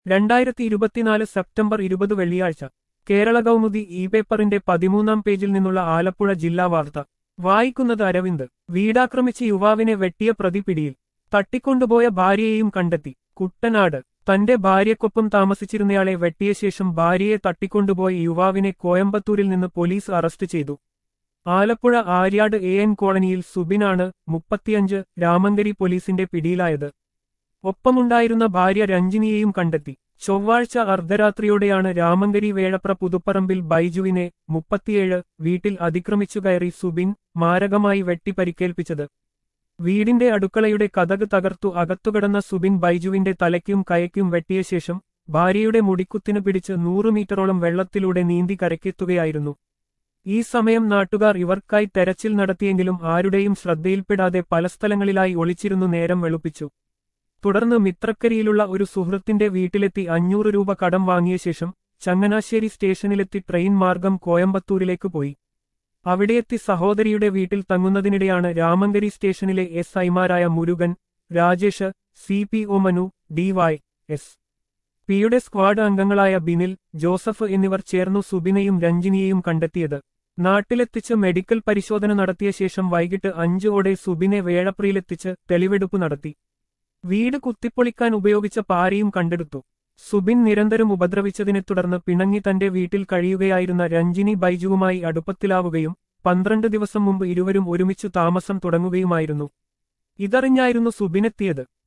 രണ്ടായിരത്തി ഇരുപത്തിനാല് സെപ്റ്റംബർ ഇരുപത് വെള്ളിയാഴ്ച കേരള കൗമുദി ഇ പേപ്പറിന്റെ പതിമൂന്നാം പേജിൽ നിന്നുള്ള ആലപ്പുഴ ജില്ലാ വാർത്ത വായിക്കുന്നത് അരവിന്ദ് വീടാക്രമിച്ച് യുവാവിനെ വെട്ടിയ പ്രതി പിടിയിൽ തട്ടിക്കൊണ്ടുപോയ ഭാര്യയെയും കണ്ടെത്തി കുട്ടനാട് തന്റെ ഭാര്യയ്ക്കൊപ്പം താമസിച്ചിരുന്നയാളെ വെട്ടിയ ശേഷം ഭാര്യയെ തട്ടിക്കൊണ്ടുപോയ യുവാവിനെ കോയമ്പത്തൂരിൽ നിന്ന് പോലീസ് അറസ്റ്റ് ചെയ്തു ആലപ്പുഴ ആര്യാട് എ എൻ കോളനിയിൽ സുബിനാണ് മുപ്പത്തിയഞ്ച് രാമങ്കരി പോലീസിന്റെ പിടിയിലായത് ഒപ്പമുണ്ടായിരുന്ന ഭാര്യ രഞ്ജിനിയെയും കണ്ടെത്തി ചൊവ്വാഴ്ച അർദ്ധരാത്രിയോടെയാണ് രാമങ്കരി വേഴപ്ര പുതുപ്പറമ്പിൽ ബൈജുവിനെ മുപ്പത്തിയേഴ് വീട്ടിൽ അതിക്രമിച്ചു കയറി സുബിൻ മാരകമായി വെട്ടി പരിക്കേൽപ്പിച്ചത് വീടിന്റെ അടുക്കളയുടെ കതക് തകർത്തു അകത്തുകിടന്ന സുബിൻ ബൈജുവിന്റെ തലയ്ക്കും കയയ്ക്കും വെട്ടിയ ശേഷം ഭാര്യയുടെ മുടിക്കുത്തിനു പിടിച്ച് നൂറു മീറ്ററോളം വെള്ളത്തിലൂടെ നീന്തി കരയ്ക്കെത്തുകയായിരുന്നു ഈ സമയം നാട്ടുകാർ ഇവർക്കായി തെരച്ചിൽ നടത്തിയെങ്കിലും ആരുടെയും ശ്രദ്ധയിൽപ്പെടാതെ പല സ്ഥലങ്ങളിലായി ഒളിച്ചിരുന്നു നേരം വെളുപ്പിച്ചു തുടർന്ന് മിത്രക്കരിയിലുള്ള ഒരു സുഹൃത്തിന്റെ വീട്ടിലെത്തി അഞ്ഞൂറ് രൂപ കടം വാങ്ങിയ ശേഷം ചങ്ങനാശ്ശേരി സ്റ്റേഷനിലെത്തി ട്രെയിൻ മാർഗം കോയമ്പത്തൂരിലേക്ക് പോയി അവിടെയെത്തി സഹോദരിയുടെ വീട്ടിൽ തങ്ങുന്നതിനിടെയാണ് രാമങ്കരി സ്റ്റേഷനിലെ എസ് ഐമാരായ Murugan Rajesh C P O Manu D Y S പിയുടെ സ്ക്വാഡ് അംഗങ്ങളായ ബിനിൽ ജോസഫ് എന്നിവർ ചേർന്നു സുബിനെയും രഞ്ജിനിയെയും കണ്ടെത്തിയത് നാട്ടിലെത്തിച്ച് മെഡിക്കൽ പരിശോധന നടത്തിയ ശേഷം വൈകിട്ട് അഞ്ചോടെ സുബിനെ വേഴപ്രയിലെത്തിച്ച് തെളിവെടുപ്പ് നടത്തി വീട് കുത്തിപ്പൊളിക്കാൻ ഉപയോഗിച്ച പാരയും കണ്ടെടുത്തു സുബിൻ നിരന്തരം ഉപദ്രവിച്ചതിനെ തുടർന്ന് പിണങ്ങി തന്റെ വീട്ടിൽ കഴിയുകയായിരുന്ന രഞ്ജിനി ബൈജുവുമായി അടുപ്പത്തിലാവുകയും പന്ത്രണ്ട് ദിവസം മുമ്പ് ഇരുവരും ഒരുമിച്ചു താമസം തുടങ്ങുകയുമായിരുന്നു ഇതറിഞ്ഞായിരുന്നു സുബിനെത്തിയത്